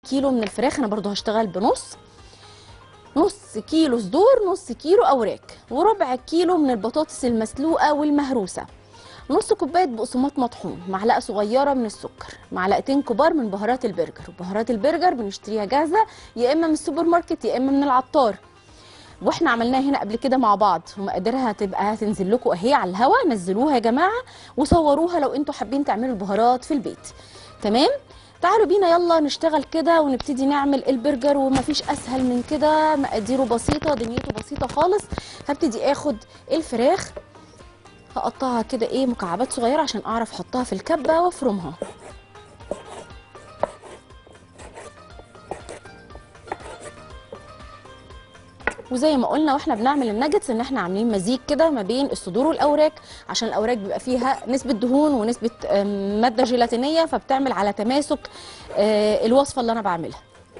كيلو من الفراخ انا برضو هشتغل بنص نص كيلو صدور نص كيلو اوراق وربع كيلو من البطاطس المسلوقه والمهروسه نص كوبايه بقسماط مطحون معلقه صغيره من السكر معلقتين كبار من بهارات البرجر وبهارات البرجر بنشتريها جاهزه يا اما من السوبر ماركت يا اما من العطار واحنا عملناها هنا قبل كده مع بعض ومقاديرها هتبقى هتنزل لكم اهي على الهوا نزلوها يا جماعه وصوروها لو انتوا حابين تعملوا البهارات في البيت تمام تعالوا بينا يلا نشتغل كده ونبتدي نعمل البرجر ومفيش اسهل من كده مقاديره بسيطه دنيته بسيطه خالص هبتدي اخد الفراخ هقطعها كده ايه مكعبات صغيره عشان اعرف احطها في الكبه وافرمها وزي ما قلنا واحنا بنعمل الناجتس ان احنا عاملين مزيج كده ما بين الصدور والاوراق عشان الاوراق بيبقى فيها نسبه دهون ونسبه آم، ماده جيلاتينيه فبتعمل على تماسك آه، الوصفه اللي انا بعملها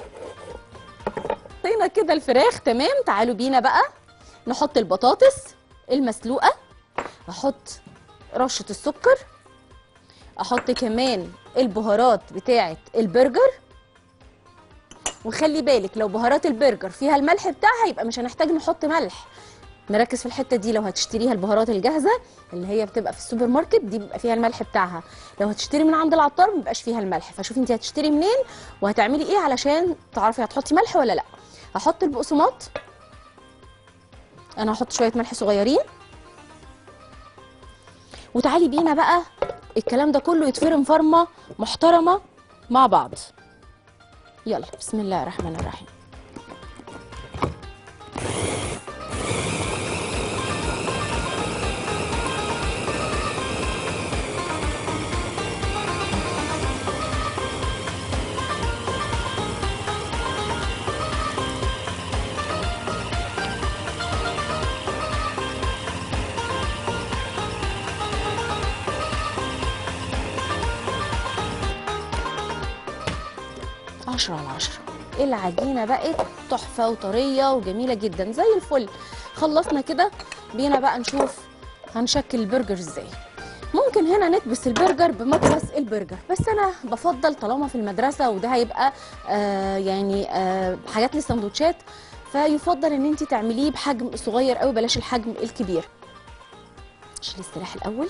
حطينا كده الفراخ تمام تعالوا بينا بقى نحط البطاطس المسلوقه احط رشه السكر احط كمان البهارات بتاعه البرجر وخلي بالك لو بهارات البرجر فيها الملح بتاعها يبقى مش هنحتاج نحط ملح نركز في الحته دي لو هتشتريها البهارات الجاهزه اللي هي بتبقى في السوبر ماركت دي بيبقى فيها الملح بتاعها لو هتشتري من عند العطار ما بيبقاش فيها الملح فشوفي انت هتشتري منين وهتعملي ايه علشان تعرفي هتحطي ملح ولا لا هحط البقسماط انا هحط شويه ملح صغيرين وتعالي بينا بقى الكلام ده كله يتفرم فرمه محترمه مع بعض يلا بسم الله الرحمن الرحيم عشرة على عشرة العجينة بقت تحفة وطرية وجميلة جدا زي الفل خلصنا كده بينا بقى نشوف هنشكل البرجر ازاي ممكن هنا نكبس البرجر بمكبس البرجر بس انا بفضل طالما في المدرسة وده هيبقى آه يعني آه حاجات للسندوتشات فيفضل ان انت تعمليه بحجم صغير قوي بلاش الحجم الكبير شيل السلاح الاول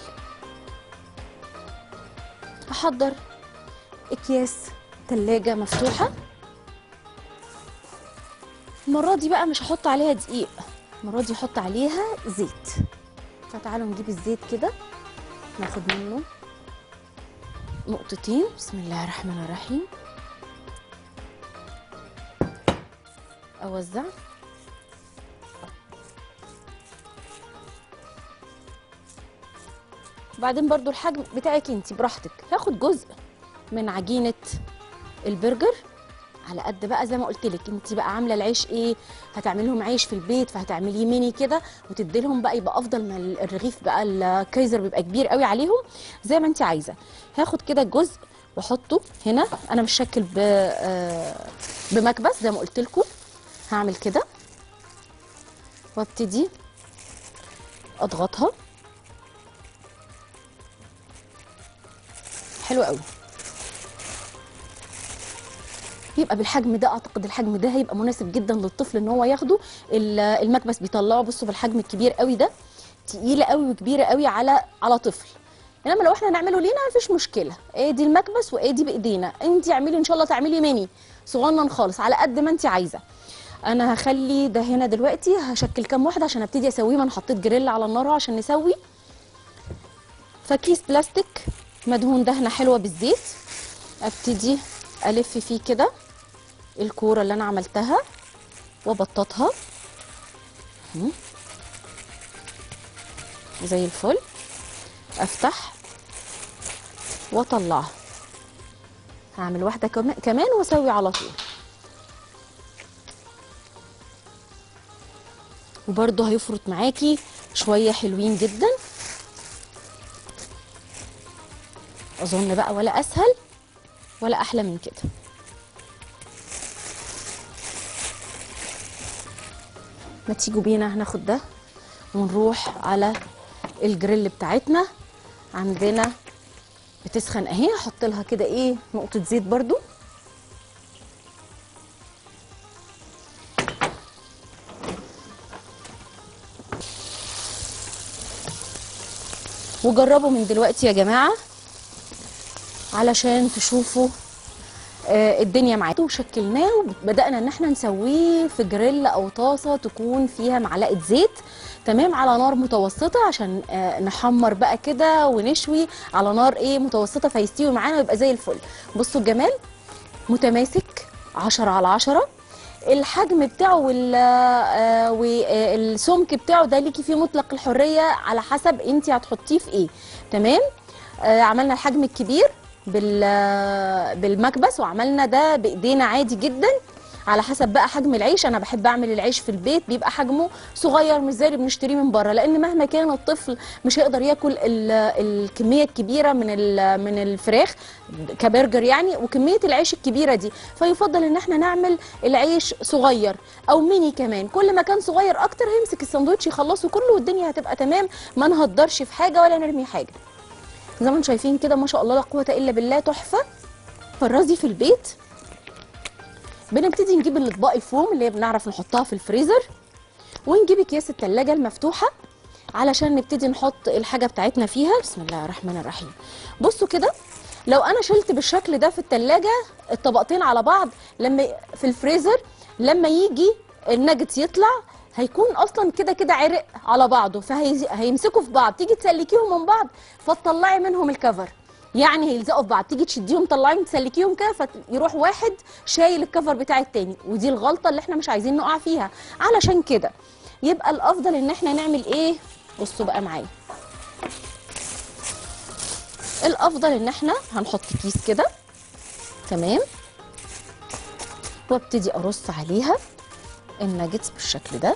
احضر اكياس تلاجة مفتوحة المرة دي بقى مش هحط عليها دقيق المرة دي هحط عليها زيت فتعالوا نجيب الزيت كده ناخد منه نقطتين بسم الله الرحمن الرحيم اوزع بعدين برضو الحجم بتاعك انت براحتك هاخد جزء من عجينه البرجر على قد بقى زي ما قلت لك انت بقى عامله العيش ايه هتعملي لهم عيش في البيت فهتعمليه ميني كده وتدي لهم بقى يبقى افضل ما الرغيف بقى الكايزر بيبقى كبير قوي عليهم زي ما انت عايزه هاخد كده جزء واحطه هنا انا مش شكل ب آه، بمكبس زي ما قلت لكم هعمل كده وابتدي اضغطها حلو قوي يبقى بالحجم ده اعتقد الحجم ده هيبقى مناسب جدا للطفل ان هو ياخده ال- المكبس بيطلعه بصوا بالحجم الكبير قوي ده تقيله قوي وكبيره قوي على على طفل انما لو احنا نعمله لينا مفيش مشكله ادي المكبس وادي بايدينا انت اعملي ان شاء الله تعملي ميني صغنن خالص على قد ما انت عايزه انا هخلي ده هنا دلوقتي هشكل كام واحده عشان ابتدي اسويه ما انا حطيت جريل على النار أهو عشان نسوي فكيس بلاستيك مدهون دهنه حلوه بالزيت ابتدي الف فيه كده الكوره اللي انا عملتها وابططها مم. زي الفل افتح واطلعها هعمل واحده كمان كمان واسوي على طول وبرده هيفرط معاكي شويه حلوين جدا اظن بقى ولا اسهل ولا احلى من كده ما تيجوا بينا هناخد ده ونروح على الجريل بتاعتنا عندنا بتسخن اهي هحط لها كده ايه نقطه زيت برضو وجربوا من دلوقتي يا جماعه علشان تشوفوا آه، الدنيا معانا وشكلناه وبدأنا ان احنا نسويه في جريل او طاسة تكون فيها معلقة زيت تمام على نار متوسطة عشان آه، نحمر بقى كده ونشوي على نار ايه متوسطة فيستوي معانا ويبقى زي الفل بصوا الجمال متماسك عشرة على عشرة الحجم بتاعه وال- آه، والسمك بتاعه ده ليكي فيه مطلق الحرية على حسب انت هتحطيه في ايه تمام آه، عملنا الحجم الكبير بال بالمكبس وعملنا ده بايدينا عادي جدا على حسب بقى حجم العيش انا بحب اعمل العيش في البيت بيبقى حجمه صغير مش زي اللي بنشتريه من بره لان مهما كان الطفل مش هيقدر ياكل ال- الكميه الكبيره من ال- من الفراخ كبرجر يعني وكميه العيش الكبيره دي فيفضل ان احنا نعمل العيش صغير او ميني كمان كل ما كان صغير اكتر هيمسك الساندوتش يخلصه كله والدنيا هتبقى تمام ما نهدرش في حاجه ولا نرمي حاجه زي ما انتم شايفين كده ما شاء الله لا قوه الا بالله تحفه فرازي في البيت بنبتدي نجيب الاطباق الفوم اللي هي بنعرف نحطها في الفريزر ونجيب اكياس التلاجة المفتوحة علشان نبتدي نحط الحاجة بتاعتنا فيها بسم الله الرحمن الرحيم بصوا كده لو انا شلت بالشكل ده في التلاجة الطبقتين على بعض لما في الفريزر لما يجي الناجتس يطلع هيكون اصلا كده كده عرق على بعضه فهيمسكوا في بعض تيجي تسلكيهم من بعض فتطلعي منهم الكفر يعني هيلزقوا في بعض تيجي تشديهم تطلعيهم تسلكيهم كده فيروح واحد شايل الكفر بتاع التاني ودي الغلطه اللي احنا مش عايزين نقع فيها علشان كده يبقى الافضل ان احنا نعمل ايه بصوا بقى معايا الافضل ان احنا هنحط كيس كده تمام وابتدي ارص عليها الناجتس بالشكل ده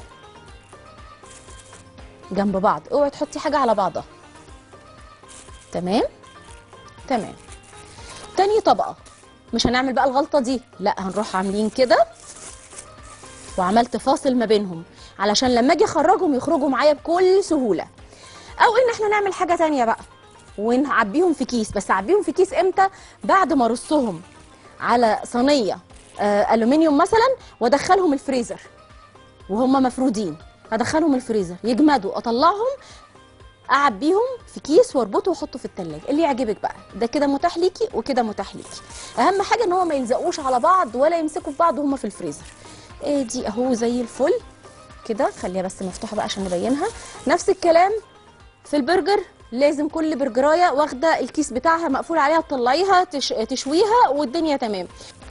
جنب بعض اوعي تحطي حاجه على بعضها تمام تمام تاني طبقه مش هنعمل بقى الغلطه دي لا هنروح عاملين كده وعملت فاصل ما بينهم علشان لما اجي اخرجهم يخرجوا معايا بكل سهوله او ان احنا نعمل حاجه تانية بقى ونعبيهم في كيس بس اعبيهم في كيس امتى بعد ما ارصهم على صينيه آه الومنيوم مثلا وادخلهم الفريزر وهم مفرودين ادخلهم الفريزر يجمدوا اطلعهم اعبيهم في كيس واربطه واحطه في التلاجة اللي يعجبك بقى ده كده متاح ليكي وكده متاح ليكي اهم حاجه ان هو ما يلزقوش على بعض ولا يمسكوا في بعض وهم في الفريزر ايه دي اهو زي الفل كده خليها بس مفتوحه بقى عشان نبينها نفس الكلام في البرجر لازم كل برجرايه واخده الكيس بتاعها مقفول عليها تطلعيها تش... تشويها والدنيا تمام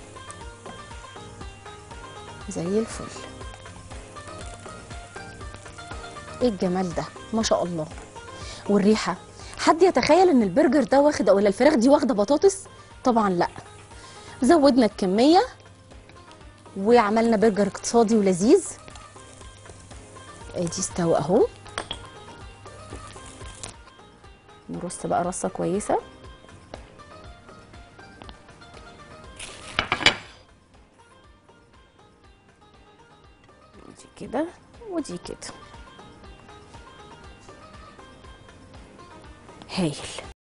زي الفل ايه الجمال ده ما شاء الله والريحه حد يتخيل ان البرجر ده واخد ولا الفراخ دي واخده بطاطس طبعا لا زودنا الكميه وعملنا برجر اقتصادي ولذيذ ادي استوى اهو نرص بقى رصه كويسه دي كده ودي كده هايل